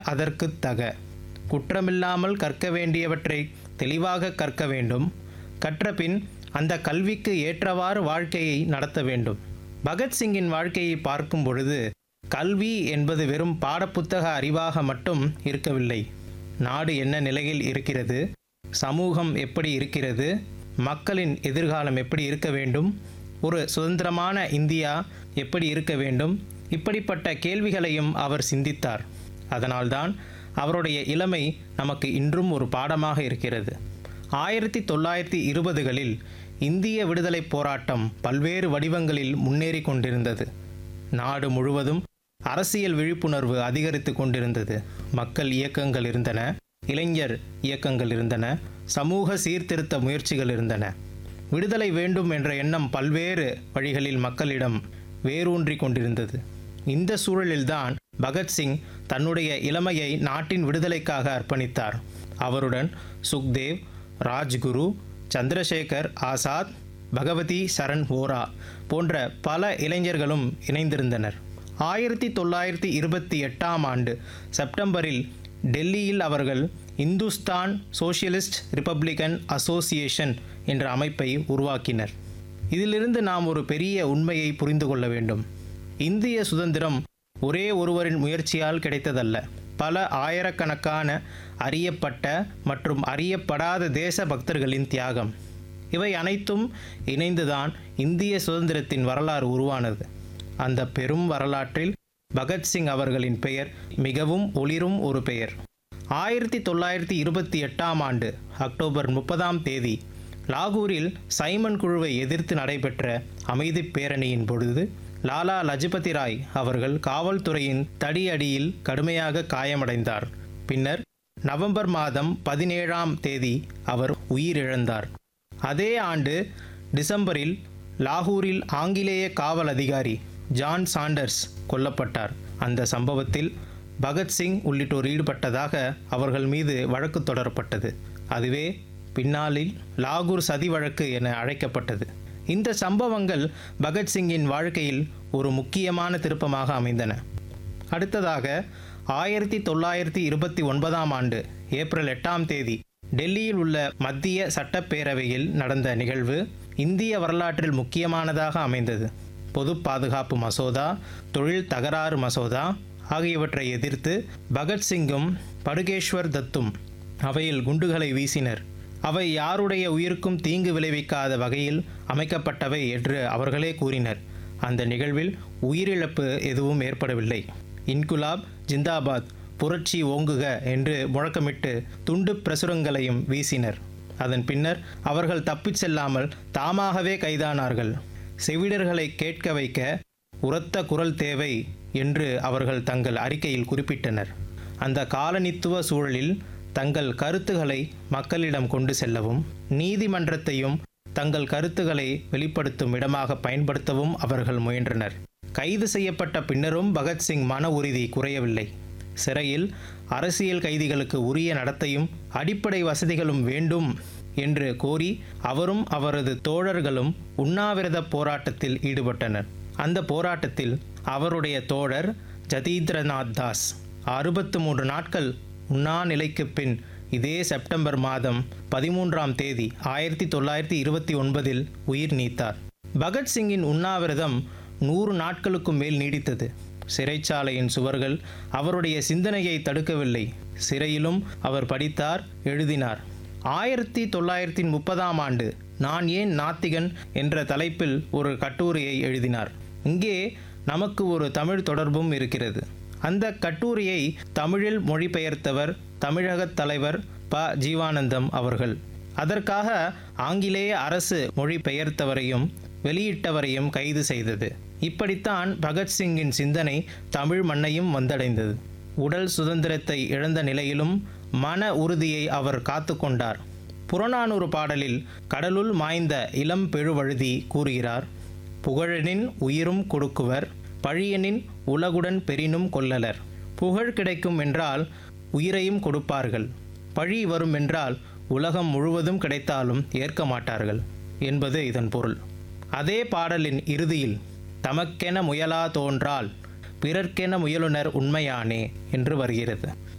அதற்குத் தக குற்றமில்லாமல் கற்க வேண்டியவற்றை தெளிவாக கற்க வேண்டும் கற்றபின் அந்த கல்விக்கு ஏற்றவாறு வாழ்க்கையை நடத்த வேண்டும் பகத்சிங்கின் வாழ்க்கையை பார்க்கும் பொழுது கல்வி என்பது வெறும் பாடப்புத்தக அறிவாக மட்டும் இருக்கவில்லை நாடு என்ன நிலையில் இருக்கிறது சமூகம் எப்படி இருக்கிறது மக்களின் எதிர்காலம் எப்படி இருக்க வேண்டும் ஒரு சுதந்திரமான இந்தியா எப்படி இருக்க வேண்டும் இப்படிப்பட்ட கேள்விகளையும் அவர் சிந்தித்தார் அதனால்தான் அவருடைய இளமை நமக்கு இன்றும் ஒரு பாடமாக இருக்கிறது ஆயிரத்தி தொள்ளாயிரத்தி இருபதுகளில் இந்திய விடுதலைப் போராட்டம் பல்வேறு வடிவங்களில் முன்னேறி கொண்டிருந்தது நாடு முழுவதும் அரசியல் விழிப்புணர்வு அதிகரித்து கொண்டிருந்தது மக்கள் இயக்கங்கள் இருந்தன இளைஞர் இயக்கங்கள் இருந்தன சமூக சீர்திருத்த முயற்சிகள் இருந்தன விடுதலை வேண்டும் என்ற எண்ணம் பல்வேறு வழிகளில் மக்களிடம் வேரூன்றி கொண்டிருந்தது இந்த சூழலில்தான் பகத்சிங் தன்னுடைய இளமையை நாட்டின் விடுதலைக்காக அர்ப்பணித்தார் அவருடன் சுக்தேவ் ராஜ்குரு சந்திரசேகர் ஆசாத் பகவதி சரண் ஓரா போன்ற பல இளைஞர்களும் இணைந்திருந்தனர் ஆயிரத்தி தொள்ளாயிரத்தி இருபத்தி எட்டாம் ஆண்டு செப்டம்பரில் டெல்லியில் அவர்கள் இந்துஸ்தான் சோஷியலிஸ்ட் ரிப்பப்ளிகன் அசோசியேஷன் என்ற அமைப்பை உருவாக்கினர் இதிலிருந்து நாம் ஒரு பெரிய உண்மையை புரிந்து கொள்ள வேண்டும் இந்திய சுதந்திரம் ஒரே ஒருவரின் முயற்சியால் கிடைத்ததல்ல பல ஆயிரக்கணக்கான அறியப்பட்ட மற்றும் அறியப்படாத தேச பக்தர்களின் தியாகம் இவை அனைத்தும் இணைந்துதான் இந்திய சுதந்திரத்தின் வரலாறு உருவானது அந்த பெரும் வரலாற்றில் பகத்சிங் அவர்களின் பெயர் மிகவும் ஒளிரும் ஒரு பெயர் ஆயிரத்தி தொள்ளாயிரத்தி இருபத்தி எட்டாம் ஆண்டு அக்டோபர் முப்பதாம் தேதி லாகூரில் சைமன் குழுவை எதிர்த்து நடைபெற்ற அமைதிப் பேரணியின் பொழுது லாலா லஜபதி ராய் அவர்கள் காவல்துறையின் தடியடியில் கடுமையாக காயமடைந்தார் பின்னர் நவம்பர் மாதம் பதினேழாம் தேதி அவர் உயிரிழந்தார் அதே ஆண்டு டிசம்பரில் லாகூரில் ஆங்கிலேய காவல் அதிகாரி ஜான் சாண்டர்ஸ் கொல்லப்பட்டார் அந்த சம்பவத்தில் பகத்சிங் உள்ளிட்டோர் ஈடுபட்டதாக அவர்கள் மீது வழக்கு தொடரப்பட்டது அதுவே பின்னாளில் லாகூர் சதி வழக்கு என அழைக்கப்பட்டது இந்த சம்பவங்கள் பகத்சிங்கின் வாழ்க்கையில் ஒரு முக்கியமான திருப்பமாக அமைந்தன அடுத்ததாக ஆயிரத்தி தொள்ளாயிரத்தி இருபத்தி ஒன்பதாம் ஆண்டு ஏப்ரல் எட்டாம் தேதி டெல்லியில் உள்ள மத்திய சட்டப்பேரவையில் நடந்த நிகழ்வு இந்திய வரலாற்றில் முக்கியமானதாக அமைந்தது பொது பாதுகாப்பு மசோதா தொழில் தகராறு மசோதா ஆகியவற்றை எதிர்த்து பகத்சிங்கும் படுகேஸ்வர் தத்தும் அவையில் குண்டுகளை வீசினர் அவை யாருடைய உயிருக்கும் தீங்கு விளைவிக்காத வகையில் அமைக்கப்பட்டவை என்று அவர்களே கூறினர் அந்த நிகழ்வில் உயிரிழப்பு எதுவும் ஏற்படவில்லை இன்குலாப் ஜிந்தாபாத் புரட்சி ஓங்குக என்று முழக்கமிட்டு துண்டு பிரசுரங்களையும் வீசினர் அதன் பின்னர் அவர்கள் தப்பிச் செல்லாமல் தாமாகவே கைதானார்கள் செவிடர்களை கேட்க வைக்க உரத்த குரல் தேவை என்று அவர்கள் தங்கள் அறிக்கையில் குறிப்பிட்டனர் அந்த காலனித்துவ சூழலில் தங்கள் கருத்துக்களை மக்களிடம் கொண்டு செல்லவும் நீதிமன்றத்தையும் தங்கள் கருத்துக்களை வெளிப்படுத்தும் இடமாக பயன்படுத்தவும் அவர்கள் முயன்றனர் கைது செய்யப்பட்ட பின்னரும் பகத்சிங் மன உறுதி குறையவில்லை சிறையில் அரசியல் கைதிகளுக்கு உரிய நடத்தையும் அடிப்படை வசதிகளும் வேண்டும் என்று கோரி அவரும் அவரது தோழர்களும் உண்ணாவிரத போராட்டத்தில் ஈடுபட்டனர் அந்த போராட்டத்தில் அவருடைய தோழர் ஜதீந்திரநாத் தாஸ் அறுபத்து மூன்று நாட்கள் உண்ணா நிலைக்கு பின் இதே செப்டம்பர் மாதம் பதிமூன்றாம் தேதி ஆயிரத்தி தொள்ளாயிரத்தி இருபத்தி ஒன்பதில் உயிர் நீத்தார் பகத்சிங்கின் உண்ணாவிரதம் நூறு நாட்களுக்கும் மேல் நீடித்தது சிறைச்சாலையின் சுவர்கள் அவருடைய சிந்தனையை தடுக்கவில்லை சிறையிலும் அவர் படித்தார் எழுதினார் ஆயிரத்தி தொள்ளாயிரத்தி முப்பதாம் ஆண்டு நான் ஏன் நாத்திகன் என்ற தலைப்பில் ஒரு கட்டுரையை எழுதினார் இங்கே நமக்கு ஒரு தமிழ் தொடர்பும் இருக்கிறது அந்த கட்டுரையை தமிழில் மொழிபெயர்த்தவர் தமிழகத் தலைவர் ப ஜீவானந்தம் அவர்கள் அதற்காக ஆங்கிலேய அரசு மொழிபெயர்த்தவரையும் வெளியிட்டவரையும் கைது செய்தது இப்படித்தான் பகத்சிங்கின் சிந்தனை தமிழ் மண்ணையும் வந்தடைந்தது உடல் சுதந்திரத்தை இழந்த நிலையிலும் மன உறுதியை அவர் காத்து கொண்டார் புறநானூறு பாடலில் கடலுள் மாய்ந்த இளம் பெருவழுதி கூறுகிறார் புகழனின் உயிரும் கொடுக்குவர் பழியனின் உலகுடன் பெரினும் கொல்லலர் புகழ் கிடைக்கும் என்றால் உயிரையும் கொடுப்பார்கள் பழி வரும் என்றால் உலகம் முழுவதும் கிடைத்தாலும் ஏற்க மாட்டார்கள் என்பது இதன் பொருள் அதே பாடலின் இறுதியில் தமக்கென முயலா தோன்றால் பிறர்க்கென முயலுனர் உண்மையானே என்று வருகிறது